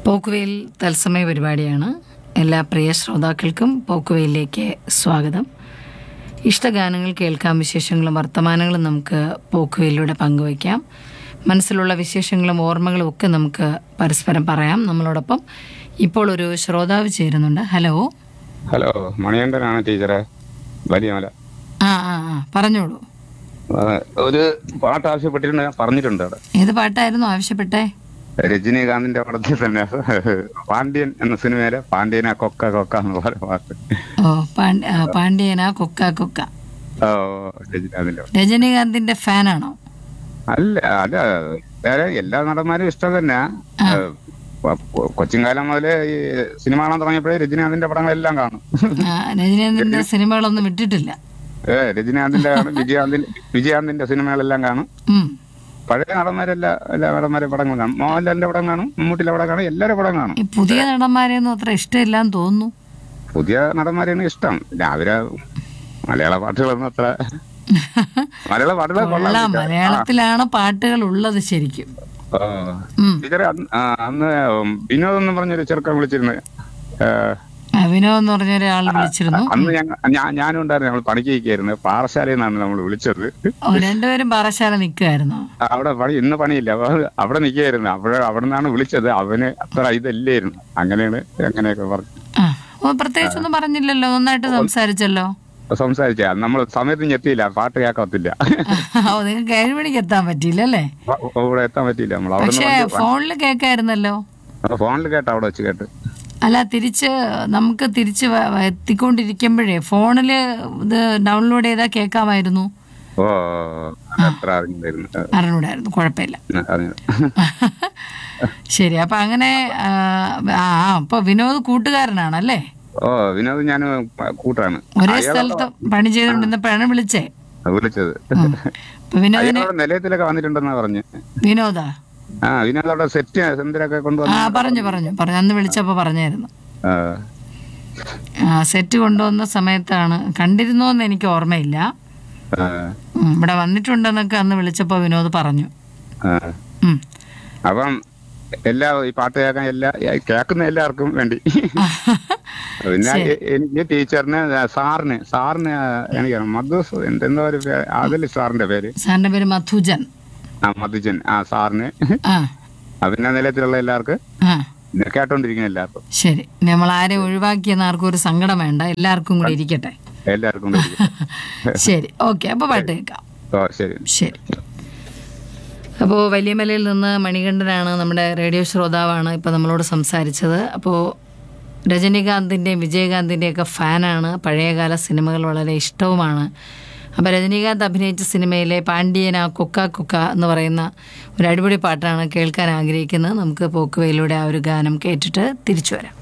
പോക്കുവെയിൽ തത്സമയ പരിപാടിയാണ് എല്ലാ പ്രിയ ശ്രോതാക്കൾക്കും പോക്കുവെയിലേക്ക് സ്വാഗതം ഇഷ്ടഗാനങ്ങൾ കേൾക്കാം വിശേഷങ്ങളും വർത്തമാനങ്ങളും നമുക്ക് പോക്കുവെയിലൂടെ പങ്കുവയ്ക്കാം മനസ്സിലുള്ള വിശേഷങ്ങളും ഓർമ്മകളും ഒക്കെ നമുക്ക് പരസ്പരം പറയാം നമ്മളോടൊപ്പം ഇപ്പോൾ ഒരു ശ്രോതാവ് ചേരുന്നുണ്ട് ഹലോ ഹലോ മണികണ്ഠനാണ് ടീച്ചറെ വലിയ മല ആ ആ ആ പറഞ്ഞോളൂ ആ, ഒരു പാട്ട് ആവശ്യപ്പെട്ടിട്ടുണ്ട് ഞാൻ പറഞ്ഞിട്ടുണ്ട് അവിടെ ഏത് പാട്ടായിരുന്നു ആവശ്യപ്പെട്ടേ രജനീകാന്തിന്റെ പടത്തിൽ തന്നെ പാണ്ഡ്യൻ എന്ന സിനിമയിലെ പാണ്ഡ്യന കൊക്ക കൊക്ക എന്ന് പറയുന്ന പാട്ട് ഓ പാണ്ഡ്യ ആ, പാണ്ഡ്യന കൊക്ക കൊക്ക ഓ രജനീകാന്തിന്റെ പടം. രജനീകാന്തിന്റെ ഫാനാണോ അല്ല അല്ല വേറെ എല്ലാ നടന്മാരും ഇഷ്ടം തന്നെ കൊച്ചിൻകാലം മുതലേ ഈ സിനിമ കാണാൻ തുടങ്ങിയപ്പോഴേ രജനീകാന്തിന്റെ പടങ്ങളെല്ലാം കാണും ആ, രജനീകാന്തിന്റെ സിനിമകളൊന്നും വിട്ടിട്ടില്ല ഏ രജനീകാന്തിന്റെ കാണും വിജയാന്തിന്റെ വിജയാന്തിന്റെ സിനിമകളെല്ലാം കാണും ഉം. പഴയ നടന്മാരെല്ലാം എല്ലാ നടന്മാരെ പടങ്ങൾ കാണും മോഹൻലാലിന്റെ പടം കാണും മമ്മൂട്ടിയുടെ പടം കാണും എല്ലാവരുടെ പടം കാണും ഈ പുതിയ നടന്മാരെയൊന്നും അത്ര ഇഷ്ടമില്ലാന്ന് തോന്നുന്നു പുതിയ നടന്മാരെയാണ് ഇഷ്ടം പിന്നെ അവര് മലയാള പാട്ടുകളൊന്നും അത്ര മലയാള പാട്ടുകൾ കൊള്ളാം കൊള്ളാം മലയാളത്തിലാണ് പാട്ടുകൾ ഉള്ളത് ശരിക്കും ആ. ഉം. ടീച്ചറെ അന്ന് ആ, അന്ന് വിനോദ് എന്ന് പറഞ്ഞൊരു ചെറുക്കൻ വിളിച്ചിരുന്നു ഏ, ആ, വിനോദ് എന്ന് പറഞ്ഞ ഒരാൾ വിളിച്ചിരുന്നു അന്ന് ഞങ്ങ ഞാൻ- ഞാനും ഉണ്ടായിരുന്നു ഞങ്ങൾ പണിക്ക് നിൽക്കായിരുന്നു പാറശാലയിൽ നിന്നാണ് നമ്മൾ വിളിച്ചത് ഓ രണ്ടുപേരും പാറശാല നിൽക്കുമായിരുന്നോ അവിടെ പണി ഇന്ന് പണിയില്ല അപ്പൊ അവിടെ നിൽക്കായിരുന്നു അവിടെ അവിടെ നിന്നാണ് വിളിച്ചത് അവന് അത്ര ഇതല്ലായിരുന്നു അങ്ങനെയാണ് അങ്ങനെയൊക്കെ പറഞ്ഞു ആ ഓ പ്രത്യേകിച്ചൊന്നും പറഞ്ഞില്ലല്ലോ നന്നായിട്ട് സംസാരിച്ചല്ലോ സംസാരിച്ച നമ്മൾ സമയത്ത് എത്തിയില്ല പാട്ട് കേൾക്കത്തില്ല ഓ നിങ്ങൾക്ക് ഏഴ് മണിക്ക് എത്താൻ പറ്റിയില്ല അല്ലേ ഇവിടെ എത്താൻ പറ്റിയില്ല നമ്മൾ അവിടെ പക്ഷെ ഫോണിൽ കേൾക്കായിരുന്നല്ലോ ഫോണിൽ കേട്ട അവിടെ വെച്ച് കേട്ട് അല്ല തിരിച്ച് നമുക്ക് തിരിച്ച് വ- വ- എത്തിക്കൊണ്ടിരിക്കുമ്പോഴേ ഫോണിൽ ഇത് ഡൗൺലോഡ് ചെയ്താൽ കേൾക്കാമായിരുന്നു ഓ അത്ര അറിഞ്ഞില്ലായിരുന്നു അറിഞ്ഞൂടായിരുന്നു കുഴപ്പമില്ല ആ, അറിഞ്ഞു ശരി അപ്പൊ അങ്ങനെ ആ ആ, അപ്പൊ വിനോദ് കൂട്ടുകാരനാണല്ലേ ഓ വിനോദ് ഞാൻ കൂട്ടാണ് ഒരേ സ്ഥലത്ത് പണി ചെയ്തുകൊണ്ടിരുന്നപ്പോഴാണ് വിളിച്ചേ വിളിച്ചത് അപ്പൊ വിനോദിന് അയാളുടെ നിലയത്തിലൊക്കെ വന്നിട്ടുണ്ടെന്നാ പറഞ്ഞ് വിനോദാ ആ വിനോദ് അവിടെ സെറ്റ് സെന്ററൊക്കെ ആ കൊണ്ടുവന്ന് പറഞ്ഞു പറഞ്ഞു പറഞ്ഞു അന്ന് വിളിച്ചപ്പോ പറഞ്ഞായിരുന്നു ആ, ആ സെറ്റ് കൊണ്ടുവന്ന സമയത്താണ് കണ്ടിരുന്നോന്ന് എനിക്ക് ഓർമ്മയില്ല ആ, ഉം, ഇവിടെ വന്നിട്ടുണ്ടെന്നൊക്കെ അന്ന് വിളിച്ചപ്പോ വിനോദ് പറഞ്ഞു ആ. ഉം. അപ്പം എല്ലാ ഈ പാട്ട് കേൾക്കാൻ എല്ലാ കേൾക്കുന്ന എല്ലാവർക്കും വേണ്ടി പിന്നെ എ- എനിക്ക് ടീച്ചറിന് സാറിന് സാറിന് എനിക്ക് മധു എന്താ ഒരു പേ- അതല്ലേ സാറിന്റെ പേര് സാറിന്റെ പേര് മധുജൻ ആ മധുജൻ ആ സാറിന് ആ ആ, പിന്നെ നിലയത്തിലുള്ള എല്ലാവർക്കും ആ ഇത് കേട്ടോണ്ടിരിക്കുന്ന എല്ലാവർക്കും ശരി നമ്മൾ ആരെ ഒഴിവാക്കിയെന്ന് ആർക്കും ഒരു സങ്കടം വേണ്ട എല്ലാവർക്കും കൂടി ഇരിക്കട്ടെ എല്ലാവർക്കും കൂടി ഇരിക്കും. ശരി ഓക്കെ അപ്പൊ പാട്ട് കേൾക്കാം ഓ ശരി ശരി അപ്പോൾ വലിയമലയിൽ നിന്ന് മണികണ്ഠനാണ് നമ്മുടെ റേഡിയോ ശ്രോതാവാണ് ഇപ്പോൾ നമ്മളോട് സംസാരിച്ചത് അപ്പോൾ രജനീകാന്തിൻ്റെയും വിജയകാന്തിൻ്റെയും ഒക്കെ ഫാനാണ് പഴയകാല സിനിമകൾ വളരെ ഇഷ്ടവുമാണ് അപ്പോൾ രജനീകാന്ത് അഭിനയിച്ച സിനിമയിലെ പാണ്ഡ്യന കൊക്ക കൊക്ക എന്ന് പറയുന്ന ഒരു അടിപൊളി പാട്ടാണ് കേൾക്കാൻ ആഗ്രഹിക്കുന്നത് നമുക്ക് പോക്കുവയിലൂടെ ആ ഒരു ഗാനം കേട്ടിട്ട് തിരിച്ചു വരാം